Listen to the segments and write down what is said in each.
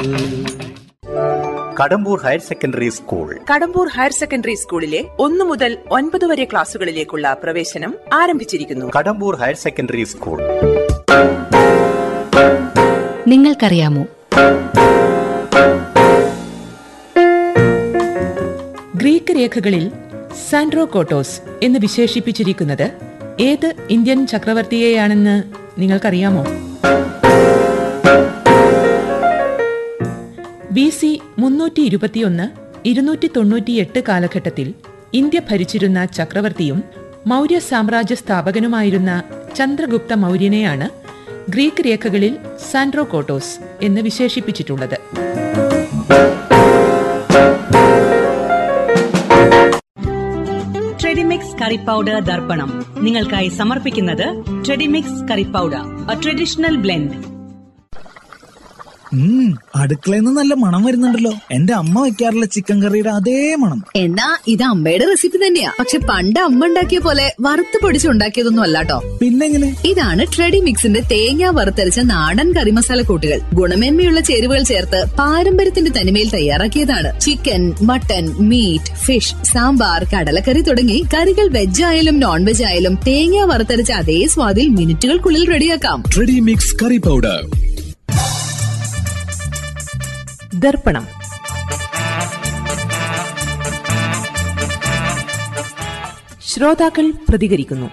Kadambur higher secondary school Kadambur higher secondary സ്കൂളിലെ ഒന്നു മുതൽ ഒൻപത് വരെ ക്ലാസുകളിലേക്കുള്ള പ്രവേശനം ആരംഭിച്ചിരിക്കുന്നു കടമ്പൂർ ഹയർ സെക്കൻഡറി സ്കൂൾ നിങ്ങൾക്കറിയാമോ ഗ്രീക്ക് രേഖകളിൽ സാൻഡ്രോകോട്ടോസ് എന്ന് വിശേഷിപ്പിച്ചിരിക്കുന്നത് ഏത് ഇന്ത്യൻ ചക്രവർത്തിയെയാണെന്ന് നിങ്ങൾക്കറിയാമോ ബി സി മുന്നൂറ്റി ഇരുപത്തിയൊന്ന് ഇരുന്നൂറ്റി തൊണ്ണൂറ്റിയെട്ട് കാലഘട്ടത്തിൽ ഇന്ത്യ ഭരിച്ചിരുന്ന ചക്രവർത്തിയും മൗര്യ സാമ്രാജ്യ സ്ഥാപകനുമായിരുന്ന ചന്ദ്രഗുപ്ത മൗര്യനെയാണ് ഗ്രീക്ക് രേഖകളിൽ സാൻഡ്രോകോട്ടോസ് എന്ന് വിശേഷിപ്പിച്ചിട്ടുള്ളത് ട്രെഡിമിക്സ് കറി പൗഡർ ദർപ്പണം നിങ്ങൾക്കായി സമർപ്പിക്കുന്നത് Tredimix curry powder a traditional blend ഉം അടുക്കളയിൽ നിന്ന് നല്ല മണം വരുന്നുണ്ടല്ലോ എന്റെ അമ്മ വെക്കാറുള്ള ചിക്കൻ കറിയുടെ അതേ മണം എന്നാ ഇത് അമ്മയുടെ റെസിപ്പി തന്നെയാ പക്ഷെ പണ്ട് അമ്മ ഉണ്ടാക്കിയ പോലെ വറുത്ത് പൊടിച്ച് ഉണ്ടാക്കിയതൊന്നും അല്ലാട്ടോ പിന്നെങ്ങനെ ഇതാണ് ട്രെഡി മിക്സിന്റെ തേങ്ങ വറുത്തരച്ച നാടൻ കറി മസാല കൂട്ടുകൾ ഗുണമേന്മയുള്ള ചേരുവകൾ ചേർത്ത് പാരമ്പര്യത്തിന്റെ തനിമയിൽ തയ്യാറാക്കിയതാണ് chicken mutton meat fish sambar കടലക്കറി തുടങ്ങി കറികൾ വെജ് ആയാലും നോൺ വെജ് ആയാലും തേങ്ങ വറുത്തരച്ച അതേ സ്വാദിൽ മിനിറ്റുകൾക്കുള്ളിൽ റെഡിയാക്കാം ട്രെഡി മിക്സ് കറി പൗഡർ ദർപ്പണം ശ്രോതാക്കൾ പ്രതികരിക്കുന്നു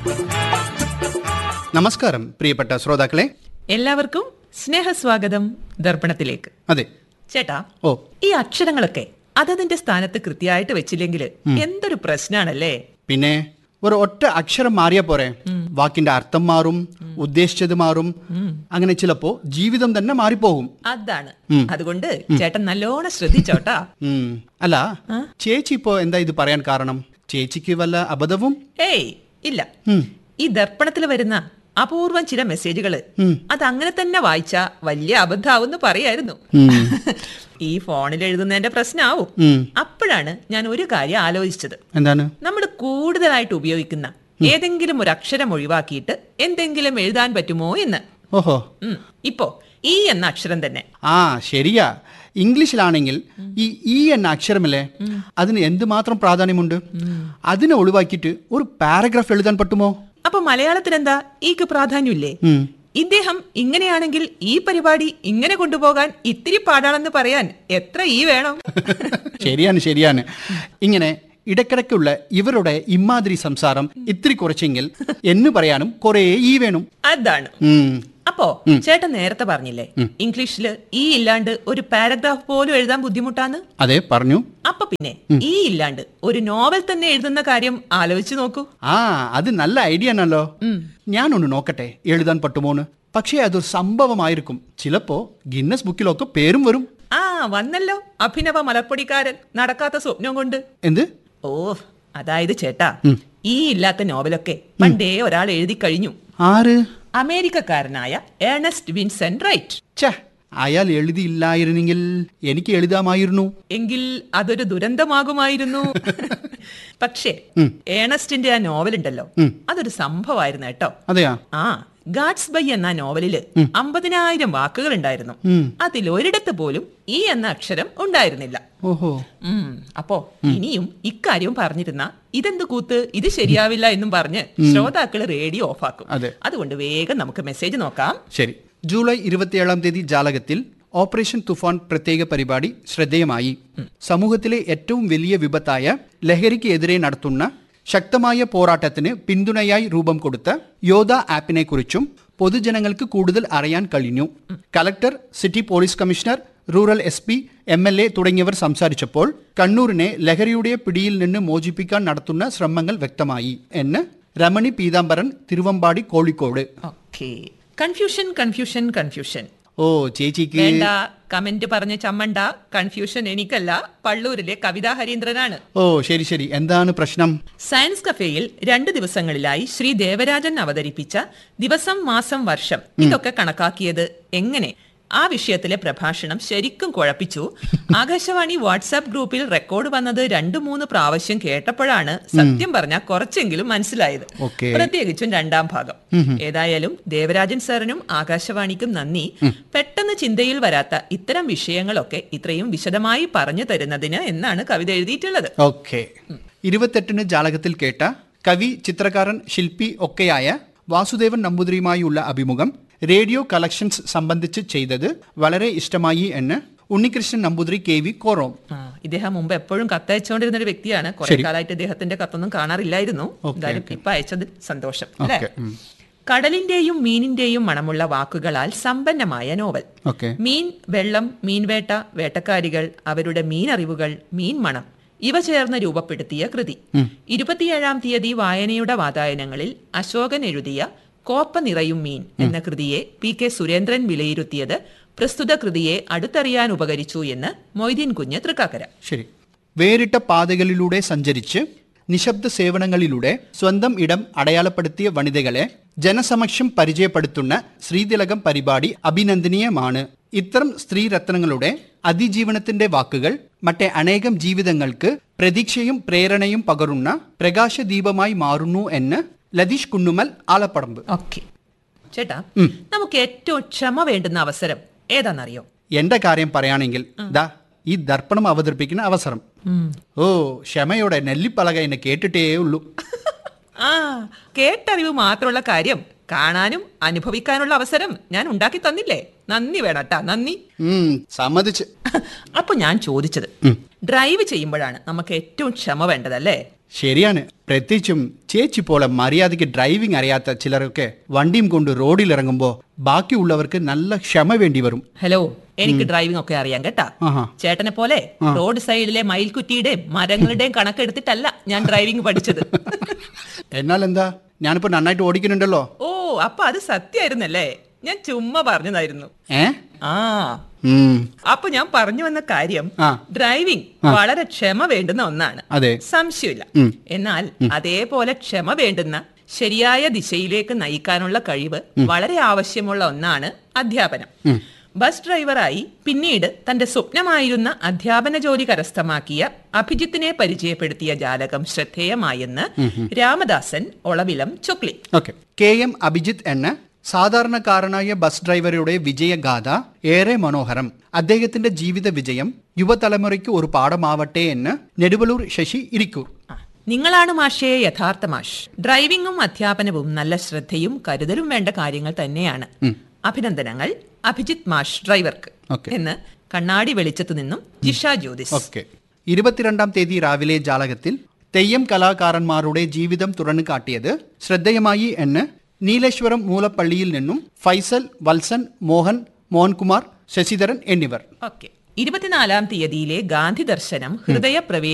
നമസ്കാരം പ്രിയപ്പെട്ട ശ്രോതാക്കളെ എല്ലാവർക്കും സ്നേഹസ്വാഗതം ദർപ്പണത്തിലേക്ക് അതെ ചേട്ടാ ഓ ഈ അക്ഷരങ്ങളൊക്കെ അതതിന്റെ സ്ഥാനത്ത് കൃത്യമായിട്ട് വെച്ചില്ലെങ്കിൽ എന്തൊരു പ്രശ്നാണല്ലേ പിന്നെ ഒരു ഒറ്റ അക്ഷരം മാറിയ പോരെ വാക്കിന്റെ അർത്ഥം മാറും ഉദ്ദേശിച്ചത് മാറും അങ്ങനെ ചിലപ്പോ ജീവിതം തന്നെ മാറിപ്പോകും അതാണ് അതുകൊണ്ട് ചേട്ടൻ നല്ലോണം ശ്രദ്ധിച്ചോട്ടാ ഉം. അല്ല ചേച്ചി ഇപ്പോ എന്താ ഇത് പറയാൻ കാരണം ചേച്ചിക്ക് വല്ല അബദ്ധവും ഏയ് ഇല്ല ഈ ദർപ്പണത്തിൽ വരുന്ന അപൂർവം ചില മെസ്സേജുകള് അത് അങ്ങനെ തന്നെ വായിച്ചാ വലിയ അബദ്ധാവെന്ന് പറയായിരുന്നു ഈ ഫോണിൽ എഴുതുന്നതിന്റെ പ്രശ്നമാവും അപ്പോഴാണ് ഞാൻ ഒരു കാര്യം ആലോചിച്ചത് എന്താണ് നമ്മൾ കൂടുതലായിട്ട് ഉപയോഗിക്കുന്ന ഏതെങ്കിലും ഒരു അക്ഷരം ഒഴിവാക്കിയിട്ട് എന്തെങ്കിലും എഴുതാൻ പറ്റുമോ എന്ന് ഓഹോ ഉം. ഇപ്പോ ഈ എന്ന അക്ഷരം തന്നെ ആ ശരിയാ ഇംഗ്ലീഷിലാണെങ്കിൽ ഈ ഈ എന്ന അക്ഷരമല്ലേ അതിന് എന്തുമാത്രം പ്രാധാന്യമുണ്ട് അതിനെ ഒഴിവാക്കിയിട്ട് ഒരു പാരഗ്രാഫ് എഴുതാൻ പറ്റുമോ അപ്പൊ മലയാളത്തിൽ എന്താ ഈക്ക് പ്രാധാന്യമില്ലേ ഉം. ഇദ്ദേഹം ഇങ്ങനെയാണെങ്കിൽ ഈ പരിപാടി ഇങ്ങനെ കൊണ്ടുപോകാൻ ഇത്തിരി പാടാണെന്ന് പറയാൻ എത്ര ഈ വേണം ശരിയാണ് ശരിയാണ് ഇങ്ങനെ ഇടക്കിടക്കുള്ള ഇവരുടെ ഇമാതിരി സംസാരം ഇത്തിരി കുറച്ചെങ്കിൽ എന്ന് പറയാനും കുറേ ഈ വേണം അതാണ് ഉം. അപ്പോ ചേട്ടൻ നേരത്തെ പറഞ്ഞില്ലേ ഇംഗ്ലീഷില് ഈ ഇല്ലാണ്ട് ഒരു പാരഗ്രാഫ് പോലും എഴുതാൻ ബുദ്ധിമുട്ടാന്ന് അതെ പറഞ്ഞു അപ്പൊ പിന്നെ ഈ ഇല്ലാണ്ട് ഒരു നോവൽ തന്നെ എഴുതുന്ന കാര്യം ആലോചിച്ചു നോക്കൂ ആ അത് നല്ല ഐഡിയ ആണല്ലോ ഞാനൊന്ന് നോക്കട്ടെ എഴുതാൻ പറ്റുമോന്ന് പക്ഷേ അതൊരു സംഭവമായിരിക്കും ചിലപ്പോ ഗിന്നസ് ബുക്കിലൊക്കെ പേരും വരും ആ വന്നല്ലോ അഭിനവ മലപ്പൊടിക്കാരൻ നടക്കാത്ത സ്വപ്നം കൊണ്ട് എന്ത് ഓ അതായത് ചേട്ടാ ഈ ഇല്ലാത്ത നോവലൊക്കെ പണ്ടേ ഒരാൾ എഴുതി കഴിഞ്ഞു ആര് അമേരിക്കക്കാരനായ ഏണസ്റ്റ് വിൻസെന്റ് റൈറ്റ് ഛേ അയാൾ എഴുതിയില്ലായിരുന്നെങ്കിൽ എനിക്ക് എഴുതാമായിരുന്നു എങ്കിൽ അതൊരു ദുരന്തമാകുമായിരുന്നു പക്ഷേ ഏണസ്റ്റിന്റെ ആ നോവൽ ഉണ്ടല്ലോ അതൊരു സംഭവമായിരുന്നു കേട്ടോ അതെയാ ആ ഗാഡ്സ് ബൈ എന്ന നോവലില് അമ്പതിനായിരം വാക്കുകൾ ഉണ്ടായിരുന്നു അതിൽ ഒരിടത്ത് പോലും ഈ എന്ന അക്ഷരം ഉണ്ടായിരുന്നില്ല ഓഹോ ഉം, അപ്പോ ഇനിയും ഇക്കാര്യം പറഞ്ഞിരുന്ന ഇതെന്ത് കൂത്ത് ഇത് ശരിയാവില്ല എന്നും പറഞ്ഞ് ശ്രോതാക്കള് റേഡിയോ ഓഫാക്കും അതെ. അതുകൊണ്ട് വേഗം നമുക്ക് മെസ്സേജ് നോക്കാം ശരി ജൂലൈ ഇരുപത്തിയേഴാം തീയതി ജാലകത്തിൽ ഓപ്പറേഷൻ തുഫാൻ പ്രത്യേക പരിപാടി ശ്രദ്ധേയമായി സമൂഹത്തിലെ ഏറ്റവും വലിയ വിപത്തായ ലഹരിക്ക് എതിരെ നടത്തുന്ന ശക്തമായ പോരാട്ടത്തിന് പിന്തുണയായി രൂപം കൊടുത്ത യോധ ആപ്പിനെ കുറിച്ചും പൊതുജനങ്ങൾക്ക് കൂടുതൽ അറിയാൻ കഴിഞ്ഞു collector city police commissioner rural S P M L A തുടങ്ങിയവർ സംസാരിച്ചപ്പോൾ കണ്ണൂരിനെ ലഹരിയുടെ പിടിയിൽ നിന്ന് മോചിപ്പിക്കാൻ നടത്തുന്ന ശ്രമങ്ങൾ വ്യക്തമായി എന്ന് Ramani Peethambaran Thiruvambady Kozhikode okay confusion confusion confusion ഓ ചേച്ചിക്ക് വേണ്ട കമന്റ് പറഞ്ഞ ചമ്മണ്ട കൺഫ്യൂഷൻ എനിക്കല്ല പള്ളൂരിലെ കവിതാ ഹരീന്ദ്രനാണ് ഓ ശരി ശരി എന്താണ് പ്രശ്നം സയൻസ് കഫേയിൽ രണ്ട് ദിവസങ്ങളിലായി ശ്രീ ദേവരാജൻ അവതരിപ്പിച്ച ദിവസം മാസം വർഷം ഇതൊക്കെ കണക്കാക്കിയത് എങ്ങനെ ആ വിഷയത്തിലെ പ്രഭാഷണം ശരിക്കും കുഴപ്പിച്ചു ആകാശവാണി വാട്സാപ്പ് ഗ്രൂപ്പിൽ റെക്കോർഡ് വന്നത് രണ്ടു മൂന്ന് പ്രാവശ്യം കേട്ടപ്പോഴാണ് സത്യം പറഞ്ഞാൽ കുറച്ചെങ്കിലും മനസ്സിലായത് ഓക്കേ. പ്രത്യേകിച്ചും രണ്ടാം ഭാഗം ഏതായാലും ദേവരാജൻ സാറിനും ആകാശവാണിക്കും നന്ദി പെട്ടെന്ന് ചിന്തയിൽ വരാത്ത ഇത്തരം വിഷയങ്ങളൊക്കെ ഇത്രയും വിശദമായി പറഞ്ഞു തരുന്നതിന് എന്നാണ് കവിത എഴുതിയിട്ടുള്ളത് ഓക്കെ ഇരുപത്തെട്ടിന് ജാലകത്തിൽ കേട്ട കവി ചിത്രകാരൻ ശില്പി ഒക്കെയായ വാസുദേവൻ നമ്പൂതിരിയുമായുള്ള അഭിമുഖം റേഡിയോ കളക്ഷൻസ് സംബന്ധിച്ച് ചെയ്തത് വളരെ ഇഷ്ടമായി എന്ന് ഉണ്ണികൃഷ്ണൻ നമ്പൂതിരി കെ വി കോറോം ആ, ഇദ്ദേഹം മുമ്പ് എപ്പോഴും കത്തയച്ചുകൊണ്ടിരുന്ന ഒരു വ്യക്തിയാണ് കുറെ കാലമായിട്ട് ഇദ്ദേഹത്തിന്റെ കത്തൊന്നും കാണാറില്ലായിരുന്നു എന്തായാലും ഇപ്പൊ അയച്ചതിൽ സന്തോഷം അല്ലേ ഓക്കെ ഉം. കടലിന്റെയും മീനിന്റെയും മണമുള്ള വാക്കുകളാൽ സമ്പന്നമായ നോവൽ ഓക്കെ മീൻ വെള്ളം മീൻവേട്ട വേട്ടക്കാരികൾ അവരുടെ മീനറിവുകൾ മീൻ മണം ഇവ ചേർന്ന് രൂപപ്പെടുത്തിയ കൃതി ഇരുപത്തിയേഴാം തീയതി വായനയുടെ വാതായനങ്ങളിൽ അശോകൻ എഴുതിയ കോപ്പ നിറയും മീൻ എന്ന കൃതിയെ പി കെ സുരേന്ദ്രൻ വിലയിരുത്തിയത് പ്രസ്തുത കൃതിയെ അടുത്തറിയാൻ ഉപകരിച്ചു എന്ന് മൊയ്തീൻ കുഞ്ഞ് തൃക്കാക്കര ശരി വേറിട്ട പാതകളിലൂടെ സഞ്ചരിച്ച് നിശബ്ദ സേവനങ്ങളിലൂടെ സ്വന്തം ഇടം അടയാളപ്പെടുത്തിയ വനിതകളെ ജനസമക്ഷം പരിചയപ്പെടുത്തുന്ന ശ്രീതിലകം പരിപാടി അഭിനന്ദനീയമാണ് ഇത്തരം സ്ത്രീരത്നങ്ങളുടെ അതിജീവനത്തിന്റെ വാക്കുകൾ മറ്റേ അനേകം ജീവിതങ്ങൾക്ക് പ്രതീക്ഷയും പ്രേരണയും പകരുന്ന പ്രകാശദീപമായി മാറുന്നു എന്ന് ലതീഷ് കുന്നുമൽ ആലപ്പടമ്പ് ഓക്കെ ചേട്ടാ നമുക്ക് ഏറ്റവും ക്ഷമ വേണ്ടുന്ന അവസരം ഏതാണെന്നറിയോ എന്റെ കാര്യം പറയുകയാണെങ്കിൽ ദാ ഈ ദർപ്പണം അവതരിപ്പിക്കുന്ന അവസരം ഓ ക്ഷമയോടെ നെല്ലിപ്പലക എന്നെ കേട്ടിട്ടേ ഉള്ളൂ ആ കേട്ടറിവ് മാത്രമുള്ള കാര്യം കാണാനും അനുഭവിക്കാനുള്ള അവസരം ഞാൻ ഉണ്ടാക്കി തന്നില്ലേ നന്ദി വേണട്ടാ നന്ദി ഉം, സമ്മതിച്ച് അപ്പൊ ഞാൻ ചോദിച്ചത് ഡ്രൈവ് ചെയ്യുമ്പോഴാണ് നമുക്ക് ഏറ്റവും ക്ഷമ വേണ്ടതല്ലേ ശരിയാണ് പ്രത്യേകിച്ചും ചേച്ചി പോലെ മര്യാദയ്ക്ക് ഡ്രൈവിംഗ് അറിയാത്ത ചിലരൊക്കെ വണ്ടിയും കൊണ്ട് റോഡിലിറങ്ങുമ്പോൾ ബാക്കിയുള്ളവർക്ക് നല്ല ക്ഷമ വേണ്ടി വരും ഹലോ എനിക്ക് ഡ്രൈവിംഗ് ഒക്കെ അറിയാം കേട്ടാ ആഹാ. ചേട്ടനെ പോലെ റോഡ് സൈഡിലെ മയിൽക്കുറ്റിയുടെയും മരങ്ങളുടെയും കണക്കെടുത്തിട്ടല്ല ഞാൻ ഡ്രൈവിംഗ് പഠിച്ചത് എന്നാൽ എന്താ ഞാനിപ്പോ നന്നായിട്ട് ഓടിക്കുന്നുണ്ടല്ലോ ഓ അപ്പൊ അത് സത്യമായിരുന്നല്ലേ ഞാൻ ചുമ്മാ പറഞ്ഞതായിരുന്നു ഏ ആ ഉം, അപ്പൊ ഞാൻ പറഞ്ഞു വന്ന കാര്യം ആ. ഡ്രൈവിംഗ് വളരെ ക്ഷമ വേണ്ടുന്ന ഒന്നാണ് അതെ. സംശയമില്ല ഉം. എന്നാൽ അതേപോലെ ക്ഷമ വേണ്ടുന്ന ശരിയായ ദിശയിലേക്ക് നയിക്കാനുള്ള കഴിവ് വളരെ ആവശ്യമുള്ള ഒന്നാണ് അധ്യാപനം ബസ് ഡ്രൈവറായി പിന്നീട് തന്റെ സ്വപ്നമായിരുന്ന അധ്യാപന ജോലി കരസ്ഥമാക്കിയ അഭിജിത്തിനെ പരിചയപ്പെടുത്തിയ ജാലകം ശ്രദ്ധേയമായെന്ന് Ramadasan Olavilam Chokli okay K M Abhijith എന്ന സാധാരണക്കാരനായ ബസ് ഡ്രൈവറുടെ വിജയഗാഥ ഏറെ മനോഹരം അദ്ദേഹത്തിന്റെ ജീവിത വിജയം യുവതലമുറയ്ക്ക് ഒരു പാഠമാവട്ടെ എന്ന് നെടുവലൂർ ശശി ഇരിക്കൂർ ആ, നിങ്ങളാണ് മാഷേ യഥാർത്ഥ മാഷ് ഡ്രൈവിംഗും അധ്യാപനവും നല്ല ശ്രദ്ധയും കരുതലും വേണ്ട കാര്യങ്ങൾ തന്നെയാണ് അഭിനന്ദനങ്ങൾ അഭിജിത്ത് മാഷ് ഡ്രൈവർക്ക് ഓക്കെ. എന്ന് കണ്ണാടി വെളിച്ചത്തു നിന്നും ജിഷ ജ്യോതിസ് ഓക്കെ ഇരുപത്തിരണ്ടാം തീയതി രാവിലെ ജാലകത്തിൽ തെയ്യം കലാകാരന്മാരുടെ ജീവിതം തുറന്നു കാട്ടിയത് ശ്രദ്ധേയമായി എന്ന് നീലേശ്വരം മൂലപ്പള്ളിയിൽ നിന്നും ഫൈസൽ വത്സൻ മോഹൻ മോഹൻകുമാർ ശശിധരൻ എന്നിവർ ഓക്കെ ഇരുപത്തിനാലാം തീയതിയിലെ ഗാന്ധി ദർശനം ഹൃദയപ്രവേ